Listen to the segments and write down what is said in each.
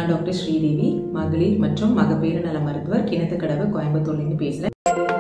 நான் டாக்டர் ஸ்ரீதேவி மகளிர் மற்றும் மகப்பேறு நல மருத்துவர் கிணத்துக்கடவு கோயம்புத்தூர்லேருந்து பேசுகிறேன்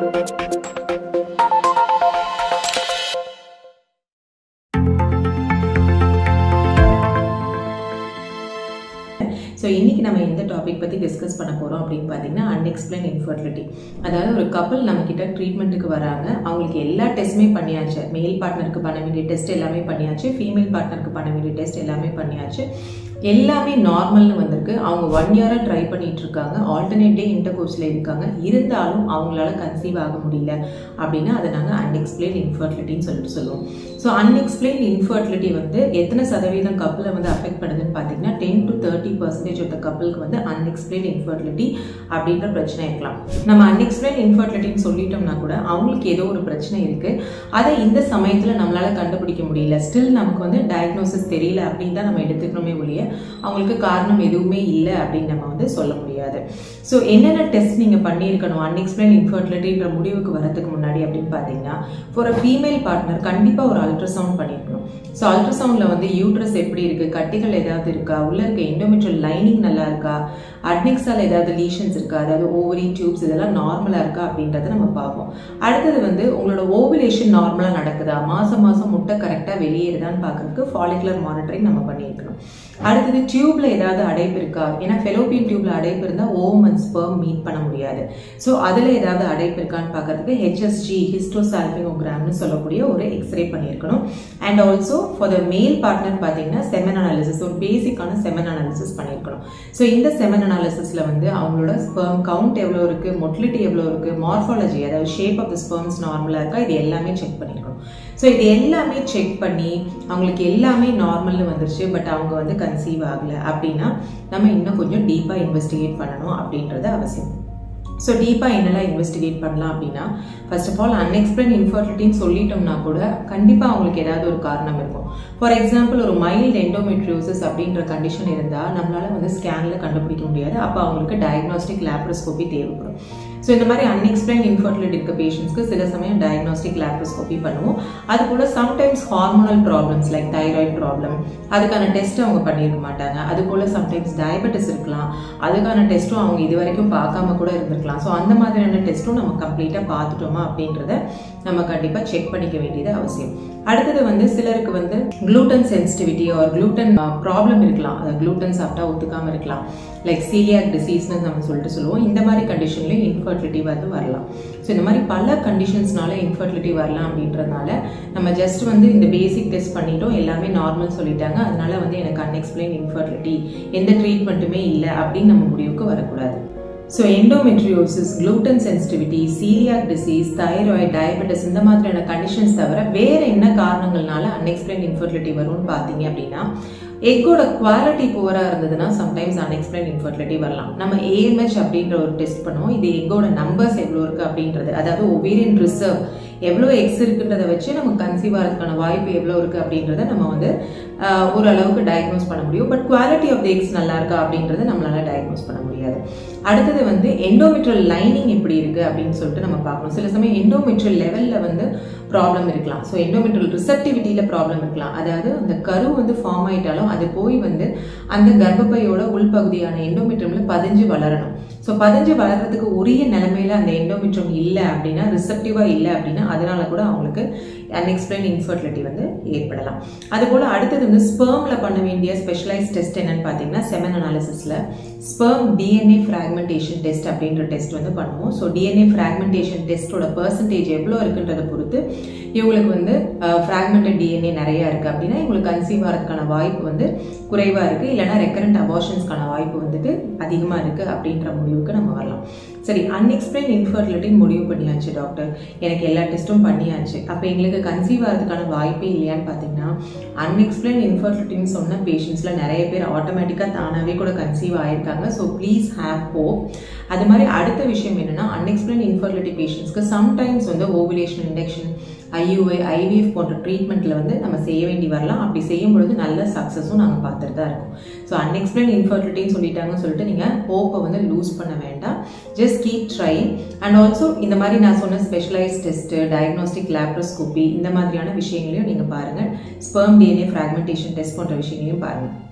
ஸோ இன்றைக்கி நம்ம எந்த டாபிக் பற்றி டிஸ்கஸ் பண்ண போகிறோம் அப்படின்னு பார்த்தீங்கன்னா அன்எக்ஸ்பிளைன் இன்ஃபர்டிலிட்டி அதாவது ஒரு கப்பல் நம்மக்கிட்ட ட்ரீட்மெண்ட்டுக்கு வராங்க அவங்களுக்கு எல்லா டெஸ்ட்டுமே பண்ணியாச்சு மேல் பார்ட்னருக்கு பண்ண வேண்டிய டெஸ்ட் எல்லாமே பண்ணியாச்சு ஃபீமேல் பார்ட்னருக்கு பண்ண வேண்டிய டெஸ்ட் எல்லாமே பண்ணியாச்சு எல்லாமே நார்மல்னு வந்திருக்கு அவங்க ஒன் இயராக ட்ரை பண்ணிட்டு இருக்காங்க ஆல்டர்னேட் டே இன்டர் கோர்ஸில் இருக்காங்க இருந்தாலும் அவங்களால கன்சீவ் ஆக முடியல அப்படின்னா அதை நாங்கள் அன்எக்ஸ்பிளைன் இன்ஃபர்டிலிட்டின்னு சொல்லிட்டு சொல்லுவோம் ஸோ அன்எக்ஸ்பிளைன் இன்ஃபர்டிலிட்டி வந்து எத்தனை சதவீதம் கப்பலை வந்து அஃபெக்ட் பண்ணுதுன்னு பார்த்தீங்கன்னா ten to thirty percentage of the கப்பலுக்கு வந்து அன்எக்ஸ்பிளைன் இன்ஃபர்டிலிட்டி அப்படின்ற பிரச்சனை இருக்கலாம் நம்ம அன்எக்ஸ்பிளைன் இன்ஃபர்டிலிட்டின்னு சொல்லிட்டோம்னா கூட அவங்களுக்கு ஏதோ ஒரு பிரச்சனை இருக்குது அதை இந்த சமயத்தில் நம்மளால கண்டுபிடிக்க முடியல ஸ்டில் நமக்கு வந்து டயக்னோசிஸ் தெரியல அப்படின்னு தான் நம்ம எடுத்துக்கணுமே ஒழிய அவங்களுக்கு காரணம் எதுவுமே இல்லை அப்படின்னு நம்ம வந்து சொல்ல முடியாது ஸோ என்னென்ன டெஸ்ட் நீங்கள் பண்ணியிருக்கணும் அன்எக்ஸ்பிளைன் இன்ஃபர்டிலிட்டின்ற முடிவுக்கு வரதுக்கு முன்னாடி அப்படின்னு பார்த்தீங்கன்னா ஃபார் அ ஃபீமேல் பார்ட்னர் கண்டிப்பாக ஒரு அல்ட்ராசவுண்ட் பண்ணியிருக்கணும் ஸோ அல்ட்ராசவுண்டில் வந்து யூட்ரஸ் எப்படி இருக்குது கட்டிகள் ஏதாவது இருக்கா உள்ளே இருக்க எண்டோமெட்ரியல் லைனிங் நல்லா இருக்கா அட்னிக்ஸால் ஏதாவது லீஷன்ஸ் இருக்கா அதாவது ஓவரி டியூப்ஸ் இதெல்லாம் நார்மலாக இருக்கா அப்படின்றத நம்ம பார்ப்போம் அடுத்தது வந்து உங்களோட ஓவுலேஷன் நார்மலாக நடக்குதா மாதம் மாதம் முட்டை கரெக்டாக வெளியேறுதான்னு பார்க்கறதுக்கு ஃபாலிகுலர் மானிட்டரிங் நம்ம பண்ணியிருக்கணும் அடுத்தது டியூப்ல ஏதாவது அடைப்பு இருக்கா ஏன்னா ஃபெலோப்பியன் டியூப்ல அடைப்பு இருந்தால் ஓம் அண்ட் ஸ்பெர்ம் மீட் பண்ண முடியாது ஸோ அதில் ஏதாவது அடைப்பு இருக்கான்னு பார்க்கறதுக்கு ஹெச்எஸ்ஜி ஹிஸ்டோசால்பிங்கோகிராம்னு சொல்லக்கூடிய ஒரு எக்ஸ்ரே பண்ணியிருக்கணும் அண்ட் ஆல்சோ ஃபார் த மேல் பார்ட்னர் பார்த்தீங்கன்னா செமன் அனாலிசிஸ் ஒரு பேசிக்கான செமன் அனாலிசிஸ் பண்ணியிருக்கணும் ஸோ இந்த செமன் அனாலிசிஸில் வந்து அவங்களோட ஸ்பெர்ம் கவுண்ட் எவ்வளோ இருக்குது மொட்டிலிட்டி எவ்வளோ இருக்குது மார்ஃபாலஜி அதாவது ஷேப் ஆஃப் த ஸ்பெர்ம்ஸ் நார்மலாக இருக்கா இது எல்லாமே செக் பண்ணியிருக்கணும் ஸோ இது எல்லாமே செக் பண்ணி அவங்களுக்கு எல்லாமே நார்மல்னு வந்துருச்சு பட் அவங்க வந்து கன்சீவ் ஆகலை அப்படின்னா நம்ம இன்னும் கொஞ்சம் டீப்பாக இன்வெஸ்டிகேட் பண்ணணும் அப்படின்றது அவசியம் ஸோ டீப்பாக என்னெல்லாம் இன்வெஸ்டிகேட் பண்ணலாம் அப்படின்னா ஃபர்ஸ்ட் ஆஃப் ஆல் அன்எக்ஸ்பிளைன் இன்ஃபர்டிலிட்டின்னு சொல்லிட்டோம்னா கூட கண்டிப்பாக அவங்களுக்கு ஏதாவது ஒரு காரணம் இருக்கும் ஃபார் எக்ஸாம்பிள் ஒரு மைல்டு எண்டோமெட்ரியோசிஸ் அப்படின்ற கண்டிஷன் இருந்தால் நம்மளால வந்து ஸ்கேனில் கண்டுபிடிக்க முடியாது அப்போ அவங்களுக்கு டயக்னாஸ்டிக் லேப்ரோஸ்கோபி தேவைப்படும் ஸோ இந்த மாதிரி அன்எக்ஸ்பிளைன் இன்ஃபர்டிலிட்டி இருக்க பேஷண்ட்ஸ்க்கு சில சமயம் டயக்னாஸ்டிக் லேப்ரோஸ்கோபி பண்ணுவோம் அது கூட sometimes hormonal problems like thyroid problem அதுக்கான டெஸ்ட் அவங்க பண்ணியிருக்க மாட்டாங்க அது போல் சம்டைம்ஸ் டயபெட்டிஸ் இருக்கலாம் அதுக்கான டெஸ்ட்டும் அவங்க இது வரைக்கும் பார்க்காம கூட இருந்திருக்கலாம் ஸோ அந்த மாதிரியான டெஸ்ட்டும் நம்ம கம்ப்ளீட்டாக பார்த்துட்டோமா அப்படின்றத நம்ம கண்டிப்பாக செக் பண்ணிக்க வேண்டியது அவசியம் அடுத்தது வந்து சிலருக்கு வந்து குளூட்டன் சென்சிட்டிவிட்டி ஒரு குளூட்டன் ப்ராப்ளம் இருக்கலாம் அது குளூட்டன் சாப்பிட்டா ஒத்துக்காமல் இருக்கலாம் லைக் சீலியாக் டிசீஸ்னு நம்ம சொல்லிட்டு சொல்லுவோம் இந்த மாதிரி கண்டிஷன்லையும் இன்ஃபர்டிலிட்டி வந்து வரலாம் ஸோ இந்த மாதிரி பல கண்டிஷன்ஸ்னால இன்ஃபர்டிலிட்டி வரலாம் அப்படின்றதுனால நம்ம ஜஸ்ட் வந்து இந்த பேசிக் டெஸ்ட் பண்ணிட்டோம் எல்லாமே நார்மல் சொல்லிட்டாங்க அதனால வந்து எனக்கு அன்எக்ஸ்பிளைன் இன்ஃபர்டிலிட்டி எந்த ட்ரீட்மெண்ட்டுமே இல்லை அப்படின்னு நம்ம முடிவுக்கு வரக்கூடாது so endometriosis gluten sensitivity celiac disease thyroid diabetes இந்த மாதிரியான கண்டிஷன்ஸ் தவிர வேற என்ன காரணங்கள்னால அன்எக்ஸ்பிளைன் இன்ஃபர்டிலிட்டி வரும்னு பார்த்தீங்க அப்படின்னா எக்கோட குவாலிட்டி புவராக இருந்ததுன்னா சம்டைம்ஸ் அன்எக்ஸ்பிளைன் இன்ஃபர்டிலிட்டி வரலாம் நம்ம ஏஎம்ஹெச் அப்படின்ற ஒரு டெஸ்ட் பண்ணுவோம் இது எக்கோட நம்பர்ஸ் எவ்வளோ இருக்குது அப்படின்றது அதாவது ஒவேரியன் ரிசர்வ் எவ்வளோ எக்ஸ் இருக்குன்றத வச்சு நமக்கு கன்சீவ் ஆகிறதுக்கான வாய்ப்பு எவ்வளோ இருக்குது அப்படின்றத நம்ம வந்து ஓரளவுக்கு டயக்னோஸ் பண்ண முடியும் but quality of the eggs நல்லா இருக்கா அப்படின்றத நம்மளால டயக்னோஸ் பண்ண முடியாது அடுத்தது வந்து எண்டோமெட்ரியல் லைனிங் எப்படி இருக்குது அப்படின்னு சொல்லிட்டு நம்ம பார்க்கணும் சில சமயம் எண்டோமெட்ரியல் லெவலில் வந்து ப்ராப்ளம் இருக்கலாம் ஸோ எண்டோமெட்ரியல் ரிசப்டிவிட்டியில் ப்ராப்ளம் இருக்கலாம் அதாவது அந்த கரு வந்து ஃபார்ம் ஆயிட்டாலும் அது போய் வந்து அந்த கர்ப்பப்பையோட உள்பகுதியான எண்டோமெட்ரியம்ல பதிஞ்சு வளரணும் ஸோ பதிஞ்சு வளர்றதுக்கு உரிய நிலைமையில அந்த எண்டோமெட்ரியம் இல்லை அப்படின்னா ரிசப்டிவாக இல்லை அப்படின்னா அதனால கூட அவங்களுக்கு அன்எக்ஸ்பிளைன் இன்ஃபர்டிலிட்டி வந்து ஏற்படலாம் அதுபோல் அடுத்தது வந்து ஸ்பெர்மில் பண்ண வேண்டிய ஸ்பெஷலைஸ் டெஸ்ட் என்னன்னு பார்த்தீங்கன்னா செமன் அனாலிசிஸில் ஸ்பெர்ம் டிஎன்ஏ ஃப்ராக்மெண்டேஷன் டெஸ்ட் அப்படின்ற டெஸ்ட் வந்து பண்ணுவோம் ஸோ டிஎன்ஏ ஃப்ராக்மெண்டேஷன் டெஸ்ட்டோட பர்சன்டேஜ் எவ்வளோ இருக்குன்றதை பொறுத்து இவங்களுக்கு வந்து ஃப்ராக்மெண்டட் டிஎன்ஏ நிறையா இருக்குது அப்படின்னா இவங்களுக்கு கன்சீவ் ஆகிறதுக்கான வாய்ப்பு வந்து குறைவாக இருக்குது இல்லைனா ரெக்கரண்ட் அபார்ஷன்ஸ்க்கான வாய்ப்பு வந்துட்டு அதிகமாக இருக்குது அப்படின்ற முடிவுக்கு நம்ம வரலாம் சரி அன்எக்ஸ்பிளைன் இன்ஃபர்டிலிட்டின்னு முடிவு பண்ணியாச்சு டாக்டர் எனக்கு எல்லா டெஸ்ட்டும் பண்ணியாச்சு அப்போ எங்களுக்கு கன்சீவ் ஆகிறதுக்கான வாய்ப்பே இல்லையான்னு பார்த்தீங்கன்னா அன்எக்ஸ்பிளைன் இன்ஃபர்டிலிட்டின்னு சொன்ன பேஷண்ட்ஸில் நிறைய பேர் ஆட்டோமேட்டிக்காக தானாகவே கூட கன்சீவ் ஆயிருக்காங்க ஸோ ப்ளீஸ் ஹேவ் ஹோப் அது மாதிரி அடுத்த விஷயம் என்னென்னா அன்எக்ஸ்பிளைன் இன்ஃபர்டிலிட்டி பேஷண்ட்ஸ்க்கு சம்டைம்ஸ் வந்து ஓவுலேஷன் இண்டக்ஷன் ஐயூஐ ஐவிஎஃப் போன்ற ட்ரீட்மெண்ட்டில் வந்து நம்ம செய்ய வேண்டி வரலாம் அப்படி செய்யும் பொழுது நல்ல சக்ஸஸும் நாங்கள் பார்த்துட்டு தான் இருக்கோம் ஸோ அன்எக்ஸ்பிளைன் இன்ஃபர்டிலிட்டின்னு சொல்லிட்டாங்கன்னு சொல்லிட்டு நீங்கள் ஹோப்பை வந்து லூஸ் பண்ண வேண்டாம் just keep trying and also இந்த மாதிரி நான் சொன்ன ஸ்பெஷலைஸ் டெஸ்ட்டு டயக்னோஸ்டிக் லேப்ரோஸ்கோபி இந்த மாதிரியான விஷயங்களையும் நீங்கள் பாருங்கள் ஸ்பெர்ம் டிஎன்ஏ ஃப்ராக்மெண்டேஷன் டெஸ்ட் போன்ற விஷயங்களையும் பாருங்கள்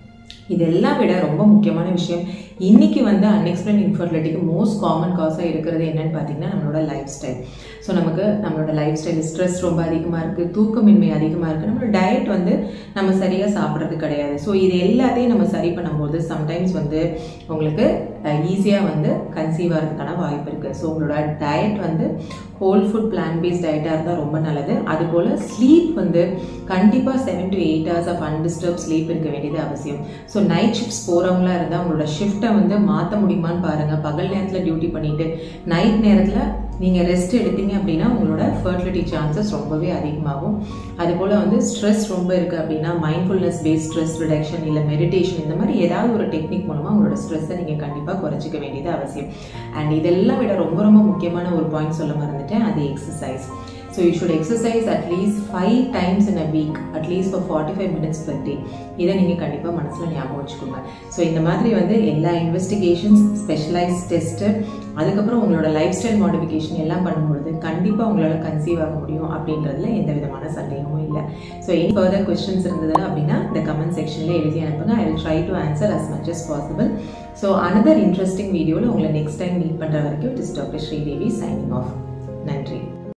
இதெல்லாம் விட ரொம்ப முக்கியமான விஷயம் இன்னைக்கு வந்து அன்எக்ஸ்பிளைன் இன்ஃபர்டிலிட்டிக்கு மோஸ்ட் காமன் காஸாக இருக்கிறது என்னன்னு பார்த்தீங்கன்னா நம்மளோட லைஃப் ஸ்டைல் ஸோ நமக்கு நம்மளோட லைஃப் ஸ்டைல் ஸ்ட்ரெஸ் ரொம்ப அதிகமாக இருக்குது தூக்கமின்மை அதிகமாக இருக்குது நம்மளோட டயட் வந்து நம்ம சரியாக சாப்பிட்றது கிடையாது ஸோ இது எல்லாத்தையும் நம்ம சரி பண்ணும்போது சம்டைம்ஸ் வந்து உங்களுக்கு ஈஸியாக வந்து கன்சீவ் ஆகிறதுக்கான வாய்ப்பு இருக்குது ஸோ உங்களோட டயட் வந்து ஹோல் ஃபுட் பிளான் பேஸ்ட் டயட்டாக இருந்தால் ரொம்ப நல்லது அதுபோல் ஸ்லீப் வந்து கண்டிப்பாக seven to eight hours of undisturbed sleep இருக்க வேண்டியது அவசியம் ஸோ நைட் ஷிஃப்ட்ஸ் போகிறவங்களா இருந்தால் உங்களோட ஷிஃப்ட்டை வந்து மாற்ற முடியுமான்னு பாருங்கள் பகல் நேரத்தில் டியூட்டி பண்ணிவிட்டு நைட் நேரத்தில் நீங்கள் ரெஸ்ட் எடுத்தீங்க அப்படின்னா உங்களோட ஃபர்டிலிட்டி சான்சஸ் ரொம்பவே அதிகமாகும் அதுபோல் வந்து ஸ்ட்ரெஸ் ரொம்ப இருக்குது அப்படின்னா மைண்ட்ஃபுல்னஸ் பேஸ்ட் ஸ்ட்ரெஸ் ரிடக்ஷன் இல்லை மெடிடேஷன் இந்த மாதிரி ஏதாவது ஒரு டெக்னிக் மூலமாக உங்களோட ஸ்ட்ரெஸ்ஸை நீங்கள் கண்டிப்பாக குறைச்சிக்க வேண்டியது அவசியம் அண்ட் இதெல்லாம் விட ரொம்ப ரொம்ப முக்கியமான ஒரு பாயிண்ட் சொல்ல மறந்துட்டேன் அது exercise so you should exercise at least five times in a week at least for forty five minutes per day இதை நீங்கள் கண்டிப்பாக மனசில் ஞாபகம் வச்சுக்கோங்க ஸோ இந்த மாதிரி வந்து எல்லா இன்வெஸ்டிகேஷன்ஸ் ஸ்பெஷலைஸ் டெஸ்ட்டு அதுக்கப்புறம் உங்களோட லைஃப் ஸ்டைல் மாடிஃபிகேஷன் எல்லாம் பண்ணும்பொழுது கண்டிப்பாக உங்களால் கன்சீவ் ஆக முடியும் அப்படின்றதுல எந்த விதமான சந்தேகமும் இல்லை ஸோ எனி ஃபர்தர் கொஸ்டின்ஸ் இருந்தது அப்படின்னா இந்த கமெண்ட் செக்ஷனில் எழுதி அனுப்புங்க I will try to answer as much as possible so another interesting வீடியோவில் உங்களை நெக்ஸ்ட் டைம் மீட் பண்ணுற வரைக்கும் it is doctor Sridevi signing off நன்றி